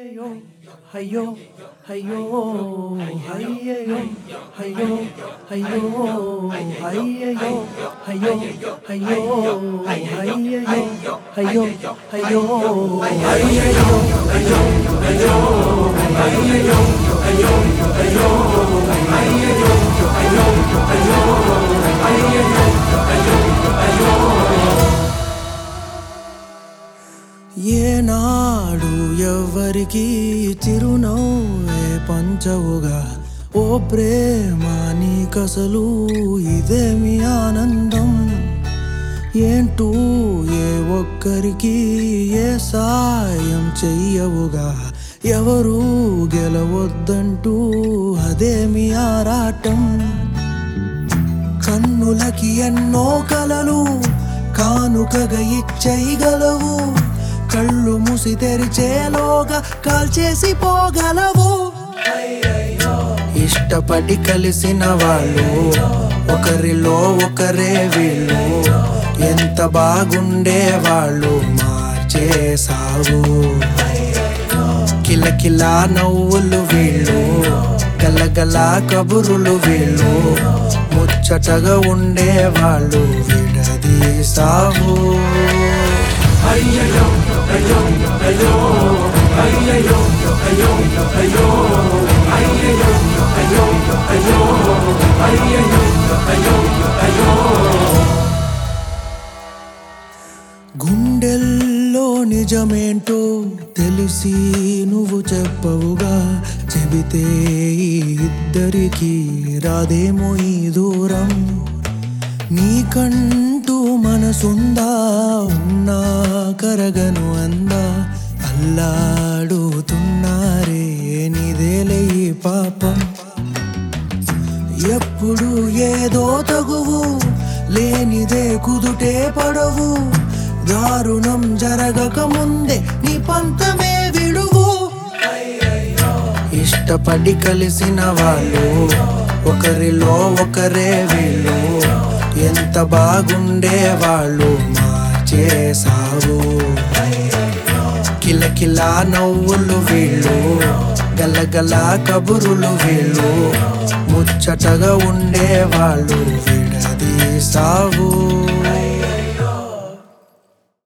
అయ్యయ్యో అయ్యో అయ్యో అయ్యయ్యో అయ్యో అయ్యో అయ్యయ్యో అయ్యో అయ్యో అయ్యయ్యో అయ్యో అయ్యో అయ్యయ్యో ఏనాడు ఎవ్వరికి చిరునవ్వే పంచవుగా ఓ ప్రేమ నీకసలు ఇదేమి ఆనందం ఏంటూ ఏ ఒక్కరికి ఏ సాయం చెయ్యవుగా ఎవరు గెలవద్దంటూ అదేమి ఆరాటం కన్నులకి ఎన్నో కలలు కానుకగా ఇచ్చేయగలవు కళ్ళు మూసి తెరిచేలోగా కాల్చేసి పోగలవు ఇష్టపడి కలిసిన వాళ్ళు ఒకరిలో ఒకరే వీళ్ళు ఎంత బాగుండే వాళ్ళు మార్చేసావు కిలకిల నవ్వులు వీళ్ళు గలగల కబురులు వీళ్ళు ముచ్చటగా ఉండే వాళ్ళు విడదీసావు గుండెల్లో నిజమేంటో తెలిసి నువ్వు చెప్పవుగా చెబితే ఈ ఇద్దరికి రాదేమో ఈ దూరం నీకంటూ మనసుందా ఉన్నా కరగను అందా అల్లాడుతున్నారే నీదేలే ఈ పాపం ఎప్పుడు ఏదో తగువు లేనిదే కుదుటే పడవు దారుణం జరగక ముందే నీ పంతమే విడువు ఇష్టపడి కలిసిన వాళ్ళు ఒకరిలో ఒకరే వీళ్ళు ఎంత బాగుండే వాళ్ళు మార్చేసావు కిలకిల నవ్వులు వీళ్ళు గలగల కబురులు వీళ్ళు ముచ్చటగా ఉండే వాళ్ళు విడదీసావు